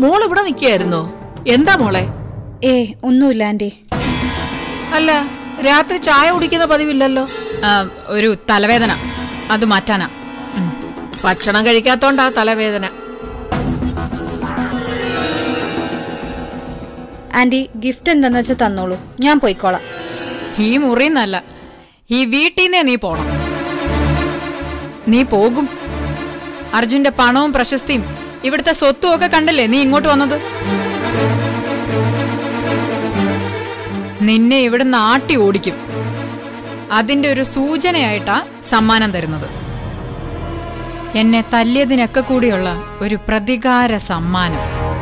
മോൾ ഇവിടെ നിൽക്കുകയായിരുന്നോ എന്താ മോളെ ഏ ഒന്നുമില്ല ആന്റി അല്ല രാത്രി ചായ കുടിക്കുന്ന പതിവില്ലല്ലോ ആ, ഒരു തലവേദന അത് മാറ്റാനാ ഉം. ഭക്ഷണം കഴിക്കാത്തോണ്ടാ തലവേദന ആന്റി ഗിഫ്റ്റ് എന്താന്ന് വെച്ചാൽ തന്നോളൂ ഞാൻ പോയിക്കോളാം ഈ മുറിന്നല്ല ഈ വീട്ടിൽ നീ പോണം നീ പോകും അർജുന്റെ പണവും പ്രശസ്തിയും ഇവിടുത്തെ സ്വത്തും ഒക്കെ കണ്ടല്ലേ നീ ഇങ്ങോട്ട് വന്നത് നിന്നെ ഇവിടുന്ന് ആട്ടി ഓടിക്കും അതിന്റെ ഒരു സൂചനയായിട്ടാ സമ്മാനം തരുന്നത് എന്നെ തല്ലിയതിനൊക്കെ കൂടിയുള്ള ഒരു പ്രതികാര സമ്മാനം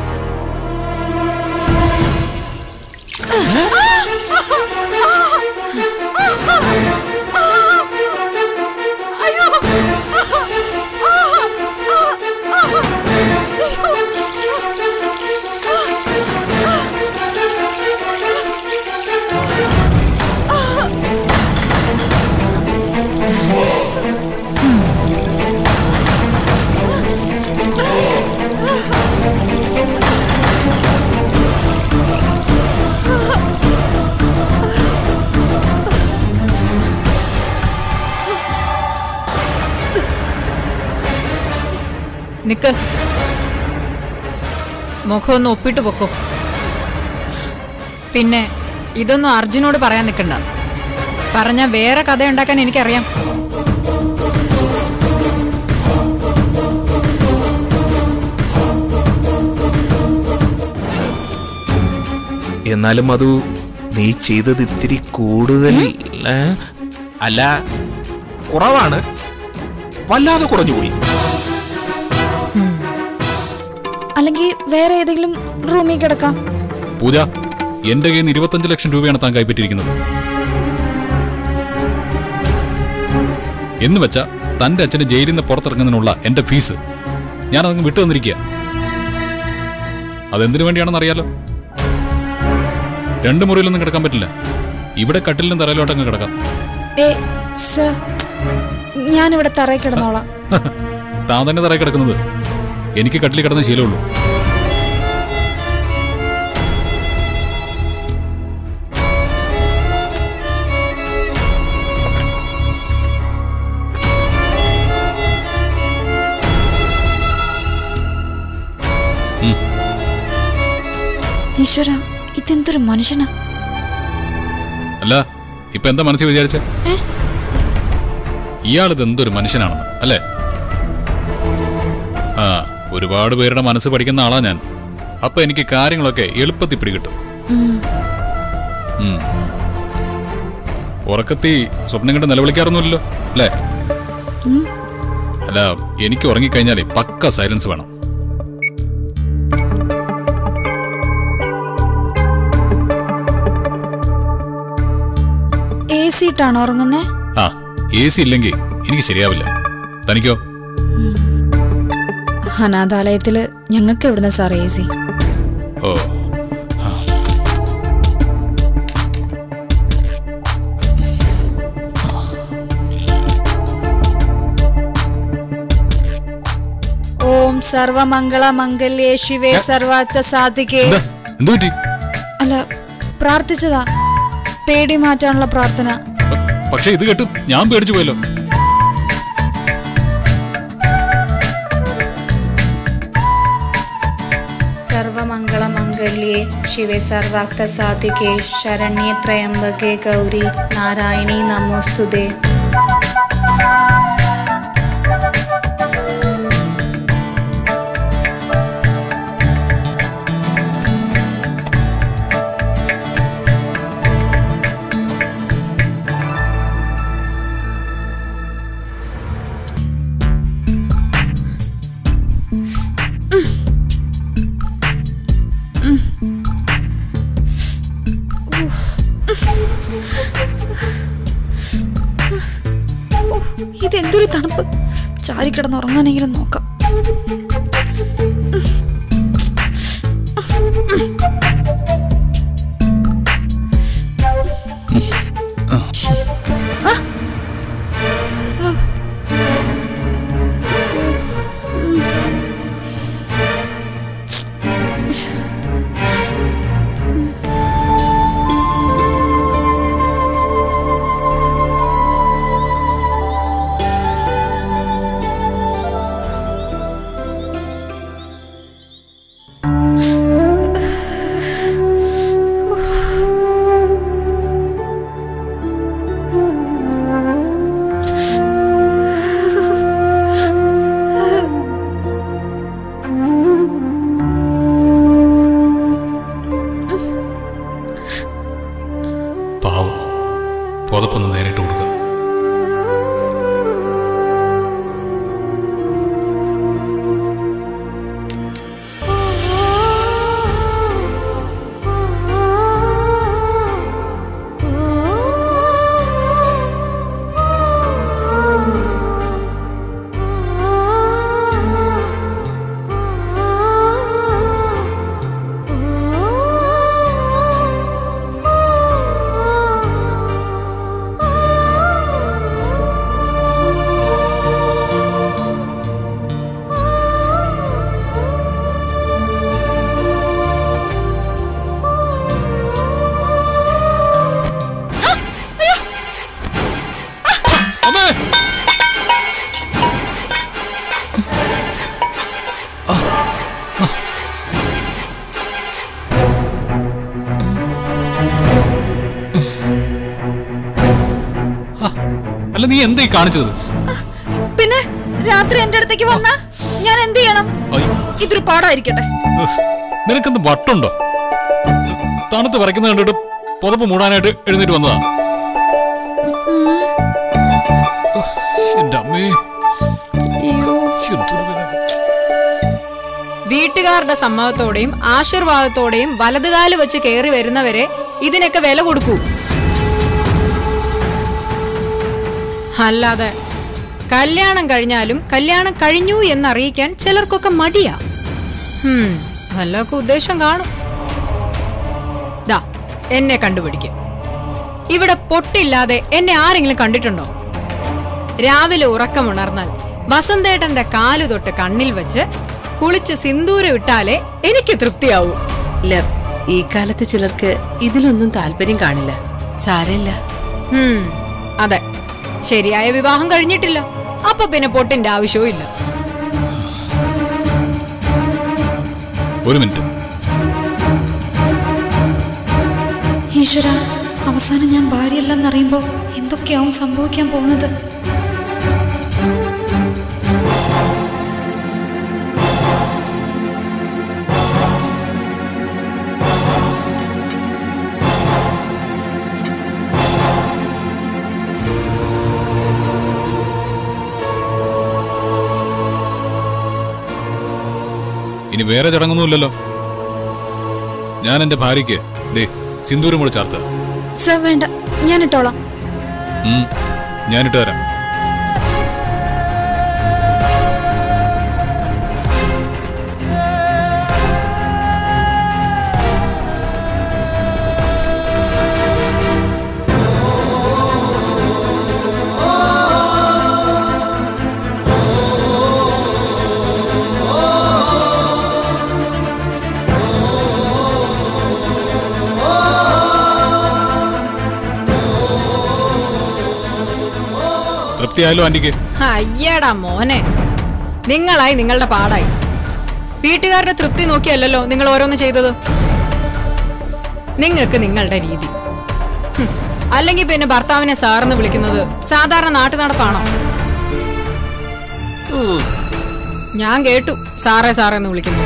നിക്ക് മുഖം ഒന്ന് ഒപ്പിട്ട് പൊക്കോ പിന്നെ ഇതൊന്നും അർജുനോട് പറയാൻ നിൽക്കണ്ട പറഞ്ഞ വേറെ കഥ ഉണ്ടാക്കാൻ എനിക്കറിയാം എന്നാലും അത് നീ ചെയ്തത് ഇത്തിരി കൂടുതൽ ഏ? അല്ല കുറവാണ് വല്ലാതെ കുറഞ്ഞുപോയി അല്ലെങ്കിൽ വേറെ ഏതെങ്കിലും റൂമിൽ കിടക്കാം പൂജ എന്റെ കയ്യിൽ നിന്ന് ഇരുപത്തഞ്ച് ലക്ഷം രൂപയാണ് താൻ കൈപ്പറ്റിയിരിക്കുന്നത് എന്ന് വെച്ച തന്റെ അച്ഛന് ജയിലിൽ നിന്ന് പുറത്തിറങ്ങുന്നതിനുള്ള എന്റെ ഫീസ് ഞാൻ അതങ്ങ് വിട്ടു തന്നിരിക്കുക അതെന്തിനു വേണ്ടിയാണെന്ന് അറിയാലോ രണ്ട് മുറിയിലൊന്നും കിടക്കാൻ പറ്റില്ല ഇവിടെ കട്ടിലിനും തറയിലോട്ടങ്ങ് കിടക്കാം ഏ സർ ഞാനിവിടെ തറയിൽ കിടന്നോളാം താൻ തന്നെ തറയിൽ കിടക്കുന്നത് എനിക്ക് കട്ടിലിൽ കിടന്ന ശീലമുള്ളൂ ഈശ്വര ഇതെന്തൊരു മനുഷ്യനാ അല്ല ഇപ്പൊ എന്താ മനസ്സിൽ വിചാരിച്ച ഇയാളിത് എന്തൊരു മനുഷ്യനാണെന്ന് അല്ലേ ആ ഒരുപാട് പേരുടെ മനസ്സ് പഠിക്കുന്ന ആളാ ഞാൻ അപ്പൊ എനിക്ക് കാര്യങ്ങളൊക്കെ എളുപ്പത്തിൽ പിടികിട്ടും ഉം. ഉറക്കത്തി സ്വപ്നം കണ്ട് നിലവിളിക്കാറൊന്നുമില്ലല്ലോ അല്ലേ അല്ല എനിക്ക് ഉറങ്ങിക്കഴിഞ്ഞാലേ പക്ക സൈലൻസ് വേണം എ സി ഇട്ടാണോ ഉറങ്ങുന്നേ ആ എ സി ഇല്ലെങ്കിൽ എനിക്ക് ശരിയാവില്ല തനിക്കോ അനാഥാലയത്തില് ഞങ്ങൾക്ക് എവിടുന്ന സാർ എ സി ഓ ഓം സർവമംഗള മംഗല്യേ ശിവേ സർവാർത്ഥ സാധികേ എന്താ എന്തു പറ്റി അല്ല പ്രാർത്ഥിച്ചതാ പേടി മാറ്റാനുള്ള പ്രാർത്ഥന പ- പക്ഷേ ഇത് കേട്ട് ഞാൻ പേടിച്ചു പോയല്ലോ സർവമംഗള മംഗല്യേ ശിവേ സർവാർത്ഥ സാധികേ ശരണ്യേ ത്രയംബകേ ഗൗരി നാരായണി നമോസ്തുതേ ഇതെന്തൊരു തണുപ്പ് ചാരിക്കിടന്ന് ഉറങ്ങാനെങ്കിലും നോക്കാം അല്ല നീ എന്തേ കാണിച്ചത് പിന്നെ രാത്രി എന്റെ അടുത്തേക്ക് വന്ന ഞാൻ എന്ത് ചെയ്യണം അയ്യോ, ഇതൊരു പാടായിരിക്കട്ടെ ഉഫ്. നിനക്കെന്ത് വട്ടുണ്ടോ തണുത്ത് വരയ്ക്കുന്ന കണ്ടിട്ട് പുതപ്പ് മൂടാനായിട്ട് എഴുന്നേറ്റ് വന്നതാ ഉഫ്, എന്റെ അമ്മേ എന്തൊരു വേദന. വീട്ടുകാരുടെ സമ്മതത്തോടെയും ആശീർവാദത്തോടെയും വലതുകാല് വെച്ച് കയറി വരുന്നവരെ ഇതിനൊക്കെ വില കൊടുക്കൂ അല്ലാതെ കല്യാണം കഴിഞ്ഞാലും കല്യാണം കഴിഞ്ഞു എന്നറിയിക്കാൻ ചിലർക്കൊക്കെ മടിയാ ഹും വല്ലതൊക്കെ ഉദ്ദേശം കാണും ദാ എന്നെ കണ്ടുപിടിക്കും ഇവിടെ പൊട്ടില്ലാതെ എന്നെ ആരെങ്കിലും കണ്ടിട്ടുണ്ടോ രാവിലെ ഉറക്കമുണർന്നാൽ വസന്തേട്ടന്റെ കാലു തൊട്ട് കണ്ണിൽ വെച്ച് കുളിച്ച് സിന്ദൂരം ഇട്ടാലേ എനിക്ക് തൃപ്തിയാവൂ ഇല്ല ഈ കാലത്ത് ചിലർക്ക് ഇതിലൊന്നും താല്പര്യം കാണില്ല സാരമില്ല ഹും, അതെ ശരിയായ വിവാഹം കഴിഞ്ഞിട്ടില്ല അപ്പൊ പിന്നെ പൊട്ടിന്റെ ആവശ്യവും ഇല്ല ഒരു മിനിറ്റ് ഈശ്വര അവസാനം ഞാൻ ഭാര്യയല്ലെന്നറിയുമ്പോ എന്തൊക്കെയാവും സംഭവിക്കാൻ പോകുന്നത് ഇനി വേറെ ചടങ്ങൊന്നുമില്ലല്ലോ ഞാൻ എന്റെ ഭാര്യയ്ക്ക് ദേ സിന്ദൂരം കൂടെ ചേർത്ത് സർ വേണ്ട ഞാൻ ഇട്ടോളാം ഉം, ഞാനിട്ട് തരാം തൃപ്തിയായാലോ ആന്റിക്ക് അയ്യടാ മോനെ നിങ്ങളായി നിങ്ങളുടെ പാടായി വീട്ടുകാരുടെ തൃപ്തി നോക്കിയല്ലല്ലോ നിങ്ങൾ ഓരോന്ന് ചെയ്തത് നിങ്ങൾക്ക് നിങ്ങളുടെ രീതി ഹും, അല്ലെങ്കിൽ പിന്നെ ഭർത്താവിനെ സാറെന്ന് വിളിക്കുന്നത് സാധാരണ നാട്ടു നടപ്പാണോ ഞാൻ കേട്ടു സാറേ സാറേ എന്ന് വിളിക്കുന്നു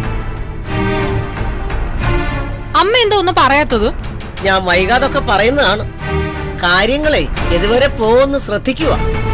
അമ്മ എന്താ ഒന്നും പറയാത്തത് ഞാൻ വൈകാതൊക്കെ പറയുന്നതാണ് കാര്യങ്ങളെ ഇതുവരെ പോകുന്ന ശ്രദ്ധിക്കുക